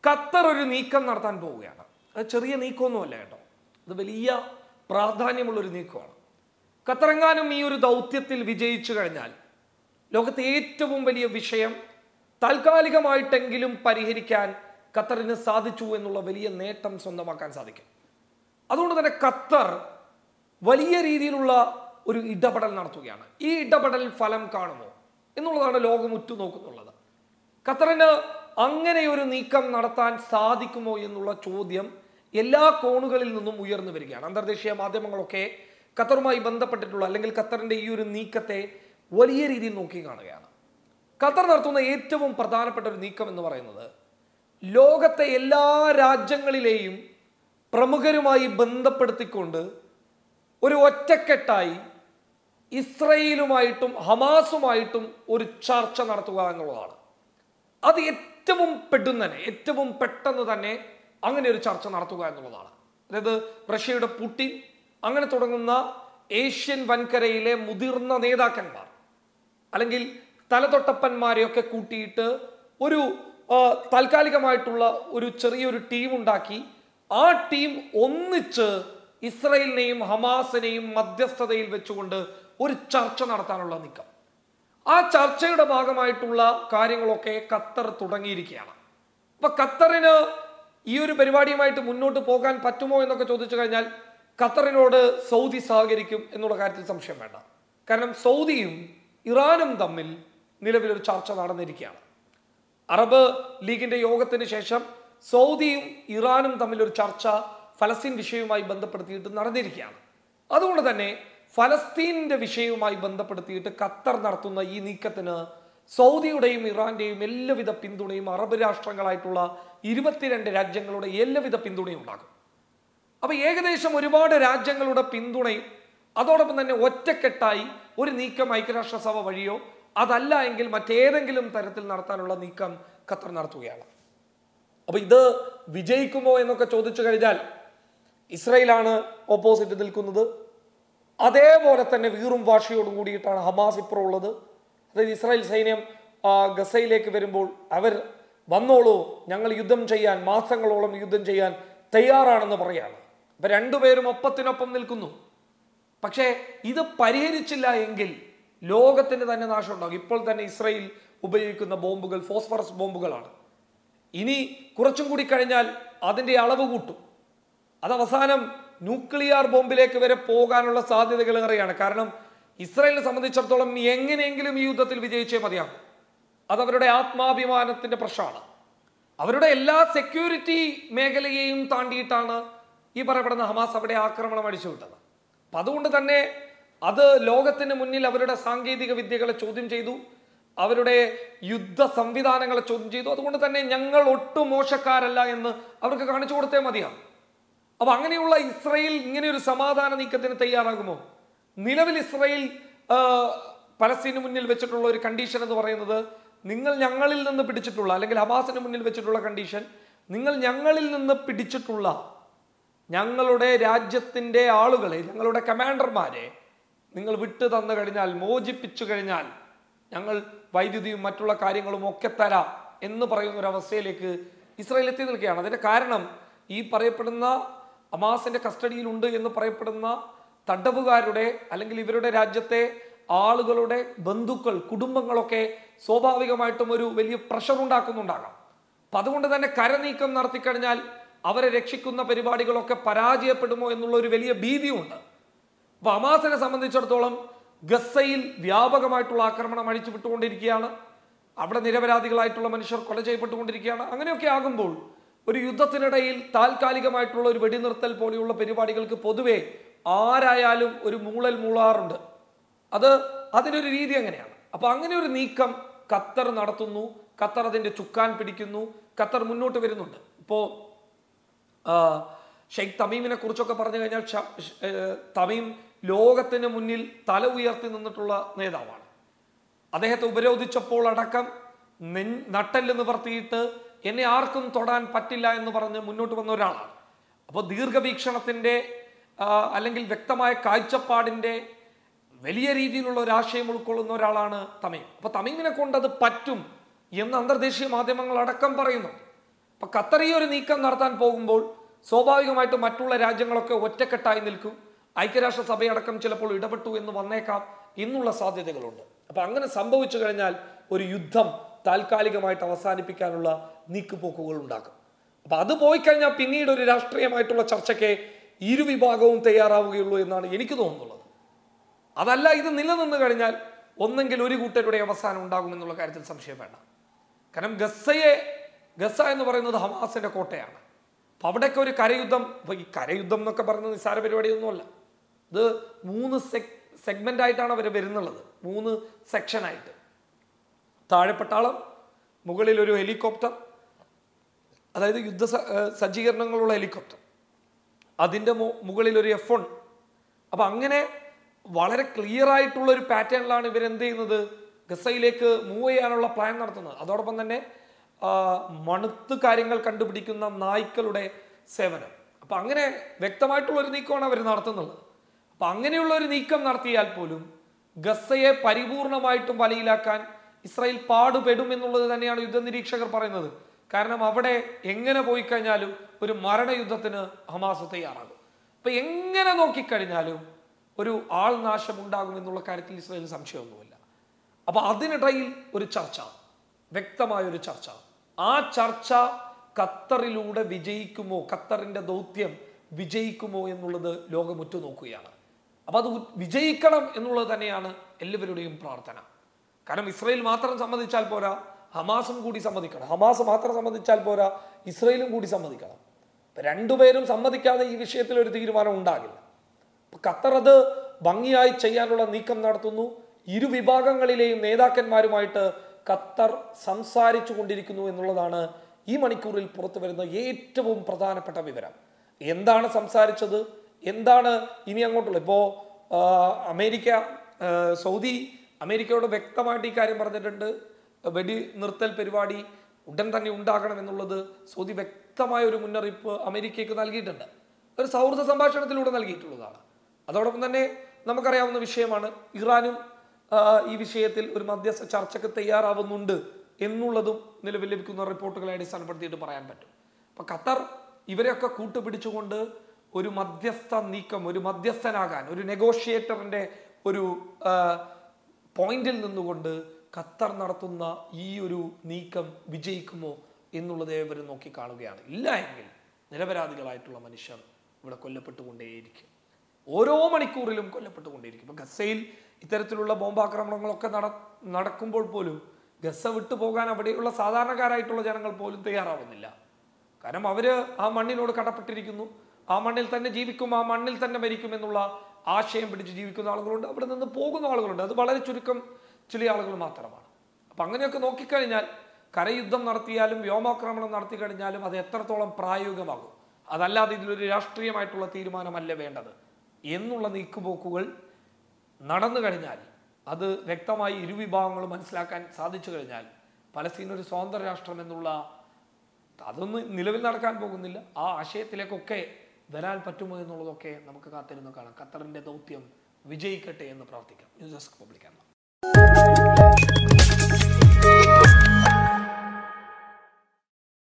Qatar ഒരു നീക്കം നടത്താൻ പോവുകയാണ് അത് ചെറിയ നീക്കമൊന്നുമല്ല കേട്ടോ അത് വലിയ പ്രാധാന്യമുള്ള ഒരു നീക്കമാണ് ഖത്തറെങ്ങാനും ഈ ഒരു ദൗത്യത്തിൽ വിജയിച്ചു കഴിഞ്ഞാൽ ലോകത്തെ ഏറ്റവും വലിയ വിഷയം താൽക്കാലികമായിട്ടെങ്കിലും പരിഹരിക്കാൻ ഖത്തറിന് സാധിച്ചു എന്നുള്ള വലിയ നേട്ടം സ്വന്തമാക്കാൻ സാധിക്കും അതുകൊണ്ട് തന്നെ ഖത്തർ വലിയ രീതിയിലുള്ള ഒരു ഇടപെടൽ നടത്തുകയാണ് ഈ ഇടപെടൽ ഫലം കാണുമോ എന്നുള്ളതാണ് ലോകം ഉറ്റുനോക്കുന്നുള്ളത് ഖത്തറിന് അങ്ങനെ ഒരു നീക്കം നടത്താൻ സാധിക്കുമോ എന്നുള്ള ചോദ്യം എല്ലാ കോണുകളിൽ നിന്നും ഉയർന്നു വരികയാണ് അന്തർദേശീയ മാധ്യമങ്ങളൊക്കെ ഖത്തറുമായി ബന്ധപ്പെട്ടിട്ടുള്ള അല്ലെങ്കിൽ ഖത്തറിന്റെ ഈ ഒരു നീക്കത്തെ വലിയ രീതിയിൽ നോക്കി കാണുകയാണ് ഖത്തർ നടത്തുന്ന ഏറ്റവും പ്രധാനപ്പെട്ട ഒരു നീക്കം എന്ന് പറയുന്നത് ലോകത്തെ എല്ലാ രാജ്യങ്ങളിലെയും പ്രമുഖരുമായി ബന്ധപ്പെടുത്തിക്കൊണ്ട് ഒരു ഒറ്റക്കെട്ടായി ഇസ്രയേലുമായിട്ടും ഹമാസുമായിട്ടും ഒരു ചർച്ച നടത്തുക എന്നുള്ളതാണ് അത് ഏറ്റവും പെട്ടെന്ന് ഏറ്റവും പെട്ടെന്ന് തന്നെ അങ്ങനെ ഒരു ചർച്ച നടത്തുക എന്നുള്ളതാണ് അതായത് റഷ്യയുടെ പുടിൻ അങ്ങനെ തുടങ്ങുന്ന ഏഷ്യൻ വൻകരയിലെ മുതിർന്ന നേതാക്കന്മാർ അല്ലെങ്കിൽ തലതൊട്ടപ്പന്മാരെയൊക്കെ കൂട്ടിയിട്ട് ഒരു ആ, താൽക്കാലികമായിട്ടുള്ള ഒരു ചെറിയൊരു ടീം ഉണ്ടാക്കി ആ ടീം ഒന്നിച്ച് ഇസ്രയേലിനെയും ഹമാസിനെയും മധ്യസ്ഥതയിൽ വെച്ചുകൊണ്ട് ഒരു ചർച്ച നടത്താനുള്ള നീക്കം ആ ചർച്ചയുടെ ഭാഗമായിട്ടുള്ള കാര്യങ്ങളൊക്കെ ഖത്തർ തുടങ്ങിയിരിക്കുകയാണ് അപ്പൊ ഖത്തറിന് ഈ ഒരു പരിപാടിയുമായിട്ട് മുന്നോട്ട് പോകാൻ പറ്റുമോ എന്നൊക്കെ ചോദിച്ചു കഴിഞ്ഞാൽ ഖത്തറിനോട് സൗദി സഹകരിക്കും എന്നുള്ള കാര്യത്തിൽ സംശയം വേണ്ട കാരണം സൗദിയും ഇറാനും തമ്മിൽ നിലവിലൊരു ചർച്ച നടന്നിരിക്കുകയാണ് അറബ് ലീഗിന്റെ യോഗത്തിന് ശേഷം സൗദിയും ഇറാനും തമ്മിൽ ഒരു ചർച്ച ഫലസ്തീൻ വിഷയവുമായി ബന്ധപ്പെടുത്തിയിട്ട് നടന്നിരിക്കുകയാണ് അതുകൊണ്ട് തന്നെ ഫലസ്തീനിന്റെ വിഷയവുമായി ബന്ധപ്പെടുത്തിയിട്ട് ഖത്തർ നടത്തുന്ന ഈ നീക്കത്തിന് സൗദിയുടെയും ഇറാന്റെയും എല്ലാവിധ പിന്തുണയും അറബ് രാഷ്ട്രങ്ങളായിട്ടുള്ള ഇരുപത്തിരണ്ട് രാജ്യങ്ങളുടെ എല്ലാവിധ പിന്തുണയും ഉണ്ടാകും അപ്പൊ ഏകദേശം ഒരുപാട് രാജ്യങ്ങളുടെ പിന്തുണയും അതോടൊപ്പം തന്നെ ഒറ്റക്കെട്ടായി ഒരു നീക്കം ഐക്യരാഷ്ട്രസഭ വഴിയോ അതല്ല എങ്കിൽ മറ്റേതെങ്കിലും തരത്തിൽ നടത്താനുള്ള നീക്കം ഖത്തർ നടത്തുകയാണ് അപ്പൊ ഇത് വിജയിക്കുമോ എന്നൊക്കെ ചോദിച്ചു കഴിഞ്ഞാൽ ഇസ്രയേലാണ് ഓപ്പോസിറ്റ് നിൽക്കുന്നത് അതേപോലെ തന്നെ വീറും വാശിയോടും കൂടിയിട്ടാണ് ഹമാസ് ഇപ്പോൾ ഉള്ളത് അതായത് ഇസ്രായേൽ സൈന്യം ആ, ഗസയിലേക്ക് വരുമ്പോൾ അവർ വന്നോളൂ ഞങ്ങൾ യുദ്ധം ചെയ്യാൻ മാസങ്ങളോളം യുദ്ധം ചെയ്യാൻ തയ്യാറാണെന്ന് പറയാണ് അപ്പൊ രണ്ടുപേരും ഒപ്പത്തിനൊപ്പം നിൽക്കുന്നു പക്ഷേ ഇത് പരിഹരിച്ചില്ല എങ്കിൽ ലോകത്തിന് തന്നെ നാശം ഉണ്ടാകും ഇപ്പോൾ തന്നെ ഇസ്രയേൽ ഉപയോഗിക്കുന്ന ബോംബുകൾ ഫോസ്ഫറസ് ബോംബുകളാണ് ഇനി കുറച്ചും കൂടി കഴിഞ്ഞാൽ അതിന്റെ അളവ് കൂട്ടും അത് അവസാനം ന്യൂക്ലിയർ ബോംബിലേക്ക് വരെ പോകാനുള്ള സാധ്യതകൾ ഏറെയാണ് കാരണം ഇസ്രായേലിനെ സംബന്ധിച്ചിടത്തോളം എങ്ങനെയെങ്കിലും ഈ യുദ്ധത്തിൽ വിജയിച്ചേ മതിയാകും അത് അവരുടെ ആത്മാഭിമാനത്തിന്റെ പ്രശ്നമാണ് അവരുടെ എല്ലാ സെക്യൂരിറ്റി മേഖലയെയും താണ്ടിയിട്ടാണ് ഈ പറയപ്പെടുന്ന ഹമാസ് അവിടെ ആക്രമണം അടിച്ചുവിട്ടത് അപ്പൊ അതുകൊണ്ട് തന്നെ അത് ലോകത്തിന് മുന്നിൽ അവരുടെ സാങ്കേതിക വിദ്യകളെ ചോദ്യം ചെയ്തു അവരുടെ യുദ്ധ സംവിധാനങ്ങളെ ചോദ്യം ചെയ്തു അതുകൊണ്ട് തന്നെ ഞങ്ങൾ ഒട്ടും മോശക്കാരല്ല എന്ന് അവർക്ക് കാണിച്ചു കൊടുത്തേ മതിയാകും അപ്പൊ അങ്ങനെയുള്ള ഇസ്രയേൽ ഇങ്ങനെ ഒരു സമാധാന നീക്കത്തിന് തയ്യാറാകുമോ നിലവിൽ ഇസ്രയേൽ ആ, പലസ്തീന് മുന്നിൽ വെച്ചിട്ടുള്ള ഒരു കണ്ടീഷൻ എന്ന് പറയുന്നത് നിങ്ങൾ ഞങ്ങളിൽ നിന്ന് പിടിച്ചിട്ടുള്ള അല്ലെങ്കിൽ ഹമാസിന് മുന്നിൽ വെച്ചിട്ടുള്ള കണ്ടീഷൻ നിങ്ങൾ ഞങ്ങളിൽ നിന്ന് പിടിച്ചിട്ടുള്ള ഞങ്ങളുടെ രാജ്യത്തിന്റെ ആളുകളെ ഞങ്ങളുടെ കമാൻഡർമാരെ നിങ്ങൾ വിട്ടു തന്നു കഴിഞ്ഞാൽ മോചിപ്പിച്ചു കഴിഞ്ഞാൽ ഞങ്ങൾ വൈദ്യുതിയും മറ്റുള്ള കാര്യങ്ങളും ഒക്കെ തരാം എന്ന് പറയുന്ന ഒരു അവസ്ഥയിലേക്ക് ഇസ്രായേൽ എത്തി നിൽക്കുകയാണ് അതിന്റെ കാരണം ഈ പറയപ്പെടുന്ന ഹമാസിന്റെ കസ്റ്റഡിയിലുണ്ട് എന്ന് പറയപ്പെടുന്ന തടവുകാരുടെ അല്ലെങ്കിൽ ഇവരുടെ രാജ്യത്തെ ആളുകളുടെ ബന്ധുക്കൾ കുടുംബങ്ങളൊക്കെ സ്വാഭാവികമായിട്ടും ഒരു വലിയ പ്രഷർ ഉണ്ടാക്കുന്നുണ്ടാകാം അപ്പൊ അതുകൊണ്ട് തന്നെ കരനീക്കം നടത്തിക്കഴിഞ്ഞാൽ അവരെ രക്ഷിക്കുന്ന പരിപാടികളൊക്കെ പരാജയപ്പെടുമോ എന്നുള്ള ഒരു വലിയ ഭീതിയുണ്ട് അപ്പൊ ഹമാസിനെ സംബന്ധിച്ചിടത്തോളം ഗസയിൽ വ്യാപകമായിട്ടുള്ള ആക്രമണം അഴിച്ചു വിട്ടുകൊണ്ടിരിക്കുകയാണ് അവിടെ നിരപരാധികളായിട്ടുള്ള മനുഷ്യർ കൊല ചെയ്യപ്പെട്ടുകൊണ്ടിരിക്കുകയാണ് അങ്ങനെയൊക്കെ ആകുമ്പോൾ ഒരു യുദ്ധത്തിനിടയിൽ താൽക്കാലികമായിട്ടുള്ള ഒരു വെടിനിർത്തൽ പോലെയുള്ള പരിപാടികൾക്ക് പൊതുവെ ആരായാലും ഒരു മൂളൽ മൂളാറുണ്ട് അത് അതിനൊരു രീതി അങ്ങനെയാണ് അപ്പൊ അങ്ങനെ ഒരു നീക്കം ഖത്തർ നടത്തുന്നു ഖത്തർ അതിന്റെ ചുക്കാൻ പിടിക്കുന്നു ഖത്തർ മുന്നോട്ട് വരുന്നുണ്ട് ഇപ്പോ ആ, ഷെയ്ഖ് തമീമിനെ കുറിച്ചൊക്കെ പറഞ്ഞു കഴിഞ്ഞാൽ ഷ- ഷ്- ഏ, തമീം ലോകത്തിന് മുന്നിൽ തല ഉയർത്തി നിന്നിട്ടുള്ള നേതാവാണ് അദ്ദേഹത്തെ ഉപരോധിച്ചപ്പോൾ അടക്കം നെൻ നട്ടെല്ല് നിവർത്തിയിട്ട് എന്നെ ആർക്കും തൊടാൻ പറ്റില്ല എന്ന് പറഞ്ഞ് മുന്നോട്ട് വന്ന ഒരാളാണ് അപ്പോൾ ദീർഘവീക്ഷണത്തിന്റെ ആ, അല്ലെങ്കിൽ വ്യക്തമായ കാഴ്ചപ്പാടിന്റെ വലിയ രീതിയിലുള്ള ഒരു ആശയം ഉൾക്കൊള്ളുന്ന ഒരാളാണ് തമീം അപ്പൊ തമീമിനെ കൊണ്ട് അത് പറ്റും എന്ന് അന്തർദേശീയ മാധ്യമങ്ങൾ അടക്കം പറയുന്നുണ്ട് അപ്പൊ ഖത്തർ ഈ ഒരു നീക്കം നടത്താൻ പോകുമ്പോൾ സ്വാഭാവികമായിട്ടും മറ്റുള്ള രാജ്യങ്ങളൊക്കെ ഒറ്റക്കെട്ടായി നിൽക്കും ഐക്യരാഷ്ട്രസഭയടക്കം ചിലപ്പോൾ ഇടപെട്ടു എന്ന് വന്നേക്കാം എന്നുള്ള സാധ്യതകളുണ്ട് അപ്പൊ അങ്ങനെ സംഭവിച്ചു കഴിഞ്ഞാൽ ഒരു യുദ്ധം താൽക്കാലികമായിട്ട് അവസാനിപ്പിക്കാനുള്ള നീക്കുപോക്കുകൾ ഉണ്ടാക്കും അപ്പൊ അത് പോയി കഴിഞ്ഞാൽ പിന്നീട് ഒരു രാഷ്ട്രീയമായിട്ടുള്ള ചർച്ചയ്ക്ക് ഇരുവിഭാഗവും തയ്യാറാവുകയുള്ളൂ എന്നാണ് എനിക്ക് തോന്നുന്നുള്ളത് അതല്ല ഇത് നിലനിന്ന് കഴിഞ്ഞാൽ ഒന്നെങ്കിൽ ഒരു കൂട്ടരുടെ അവസാനം ഉണ്ടാകുമെന്നുള്ള കാര്യത്തിൽ സംശയം വേണ്ട കാരണം ഗസയെ ഗസ എന്ന് പറയുന്നത് ഹമാസിന്റെ കോട്ടയാണ് അപ്പൊ അവിടെയൊക്കെ ഒരു കരയുദ്ധം ഇപ്പൊ ഈ കരയുദ്ധം എന്നൊക്കെ പറയുന്നത് നിസ്സാര പരിപാടിയൊന്നുമല്ല ഇത് മൂന്ന് സെഗ് സെഗ്മെന്റ് ആയിട്ടാണ് അവർ വരുന്നുള്ളത് മൂന്ന് സെക്ഷനായിട്ട് താഴെ പട്ടാളം മുകളിൽ ഒരു ഹെലികോപ്റ്റർ അതായത് യുദ്ധ സ- ഏർ സജ്ജീകരണങ്ങളുള്ള ഹെലികോപ്റ്റർ അതിൻ്റെ മു- മുകളിൽ ഒരു എഫ് വൺ അപ്പം അങ്ങനെ വളരെ ക്ലിയർ ആയിട്ടുള്ള ഒരു പാറ്റേണിലാണ് ഇവർ എന്ത് ചെയ്യുന്നത് ഗസയിലേക്ക് മൂവ് ചെയ്യാനുള്ള പ്ലാൻ നടത്തുന്നത് അതോടൊപ്പം തന്നെ ആ, മണുത്ത് കാര്യങ്ങൾ കണ്ടുപിടിക്കുന്ന നായ്ക്കളുടെ സേവനം അപ്പം അങ്ങനെ വ്യക്തമായിട്ടുള്ള ഒരു നീക്കമാണ് അവർ നടത്തുന്നത് അപ്പം അങ്ങനെയുള്ള ഒരു നീക്കം നടത്തിയാൽ പോലും ഗസയെ പരിപൂർണമായിട്ടും വലയിലാക്കാൻ ഇസ്രായേൽ പാടുപെടും എന്നുള്ളത് തന്നെയാണ് യുദ്ധ നിരീക്ഷകർ പറയുന്നത് കാരണം അവിടെ എങ്ങനെ പോയി കഴിഞ്ഞാലും ഒരു മരണയുദ്ധത്തിന് ഹമാസ് തയ്യാറാകും അപ്പൊ എങ്ങനെ നോക്കിക്കഴിഞ്ഞാലും ഒരു ആൾ നാശം ഉണ്ടാകും എന്നുള്ള കാര്യത്തിൽ ഇസ്രായേൽ സംശയമൊന്നുമില്ല അപ്പൊ അതിനിടയിൽ ഒരു ചർച്ച വ്യക്തമായ ഒരു ചർച്ച ആ ചർച്ച ഖത്തറിലൂടെ വിജയിക്കുമോ ഖത്തറിന്റെ ദൗത്യം വിജയിക്കുമോ എന്നുള്ളത് ലോകം ഉറ്റുനോക്കുകയാണ് അപ്പൊ അത് ഉ- വിജയിക്കണം എന്നുള്ളത് തന്നെയാണ് എല്ലാവരുടെയും പ്രാർത്ഥന കാരണം ഇസ്രയേൽ മാത്രം സമ്മതിച്ചാൽ പോരാ ഹമാസും കൂടി സമ്മതിക്കണം ഹമാസ് മാത്രം സമ്മതിച്ചാൽ പോരാ ഇസ്രയേലും കൂടി സമ്മതിക്കണം ഇപ്പൊ രണ്ടുപേരും സമ്മതിക്കാതെ ഈ വിഷയത്തിൽ ഒരു തീരുമാനം ഉണ്ടാകില്ല അപ്പൊ ഖത്തർ അത് ഭംഗിയായി ചെയ്യാനുള്ള നീക്കം നടത്തുന്നു ഇരു വിഭാഗങ്ങളിലെയും നേതാക്കന്മാരുമായിട്ട് ഖത്തർ സംസാരിച്ചു കൊണ്ടിരിക്കുന്നു എന്നുള്ളതാണ് ഈ മണിക്കൂറിൽ പുറത്തു വരുന്ന ഏറ്റവും പ്രധാനപ്പെട്ട വിവരം എന്താണ് സംസാരിച്ചത് എന്താണ് ഇനി അങ്ങോട്ടുള്ള ഇപ്പോ ആ, അമേരിക്ക ആ, സൗദി അമേരിക്കയോട് വ്യക്തമായിട്ട് ഈ കാര്യം പറഞ്ഞിട്ടുണ്ട് വെടി നിർത്തൽ പരിപാടി ഉടൻ തന്നെ ഉണ്ടാകണം എന്നുള്ളത് സൗദി വ്യക്തമായ ഒരു മുന്നറിയിപ്പ് അമേരിക്കയ്ക്ക് നൽകിയിട്ടുണ്ട് ഒരു സൗഹൃദ സംഭാഷണത്തിലൂടെ നൽകിയിട്ടുള്ളതാണ് അതോടൊപ്പം തന്നെ നമുക്കറിയാവുന്ന വിഷയമാണ് ഇറാനും ആ, ഈ വിഷയത്തിൽ ഒരു മധ്യസ്ഥ ചർച്ചയ്ക്ക് തയ്യാറാവുന്നുണ്ട് എന്നുള്ളതും നിലവിൽ ലഭിക്കുന്ന റിപ്പോർട്ടുകളെ അടിസ്ഥാനപ്പെടുത്തിയിട്ട് പറയാൻ പറ്റും അപ്പൊ ഖത്തർ ഇവരെയൊക്കെ കൂട്ടുപിടിച്ചുകൊണ്ട് ഒരു മധ്യസ്ഥ നീക്കം ഒരു മധ്യസ്ഥനാകാൻ ഒരു നെഗോഷിയേറ്ററിന്റെ ഒരു ആ, പോയിന്റിൽ നിന്നുകൊണ്ട് ഖത്തർ നടത്തുന്ന ഈ ഒരു നീക്കം വിജയിക്കുമോ എന്നുള്ളത് ഇവർ നോക്കി കാണുകയാണ് ഇല്ല എങ്കിൽ നിരപരാധികളായിട്ടുള്ള മനുഷ്യർ ഇവിടെ കൊല്ലപ്പെട്ടുകൊണ്ടേയിരിക്കും ഓരോ മണിക്കൂറിലും കൊല്ലപ്പെട്ടുകൊണ്ടേയിരിക്കും ഇപ്പൊ ഗസയിൽ ഇത്തരത്തിലുള്ള ബോംബാക്രമണങ്ങളൊക്കെ നട നടക്കുമ്പോൾ പോലും ഗസ വിട്ടു പോകാൻ അവിടെയുള്ള സാധാരണക്കാരായിട്ടുള്ള ജനങ്ങൾ പോലും തയ്യാറാവുന്നില്ല കാരണം അവര് ആ മണ്ണിനോട് കടപ്പെട്ടിരിക്കുന്നു ആ മണ്ണിൽ തന്നെ ജീവിക്കും ആ മണ്ണിൽ തന്നെ മരിക്കും എന്നുള്ള ആശയം പിടിച്ച് ജീവിക്കുന്ന ആളുകളുണ്ട് അവിടെ നിന്ന് പോകുന്ന ആളുകളുണ്ട് അത് വളരെ ചുരുക്കം ചില ആളുകൾ മാത്രമാണ് അപ്പൊ അങ്ങനെയൊക്കെ നോക്കിക്കഴിഞ്ഞാൽ കരയുദ്ധം നടത്തിയാലും വ്യോമാക്രമണം നടത്തി കഴിഞ്ഞാലും അത് എത്രത്തോളം പ്രായോഗികമാകും അതല്ലാതെ ഇതിലൊരു രാഷ്ട്രീയമായിട്ടുള്ള തീരുമാനമല്ല വേണ്ടത് എന്നുള്ള നീക്കുപോക്കുകൾ നടന്നു കഴിഞ്ഞാൽ അത് വ്യക്തമായി ഇരുവിഭാഗങ്ങളും മനസ്സിലാക്കാൻ സാധിച്ചു കഴിഞ്ഞാൽ പലസ്തീൻ ഒരു സ്വതന്ത്ര രാഷ്ട്രം എന്നുള്ള അതൊന്നും നിലവിൽ നടക്കാൻ പോകുന്നില്ല ആ ആശയത്തിലേക്കൊക്കെ വരാൻ പറ്റുമോ എന്നുള്ളതൊക്കെ നമുക്ക് കാത്തിരുന്ന് കാണാം ഖത്തറിന്റെ ദൗത്യം വിജയിക്കട്ടെ എന്ന് പ്രാർത്ഥിക്കാം ന്യൂസ് ഡെസ്ക് പബ്ലിക്കാണ്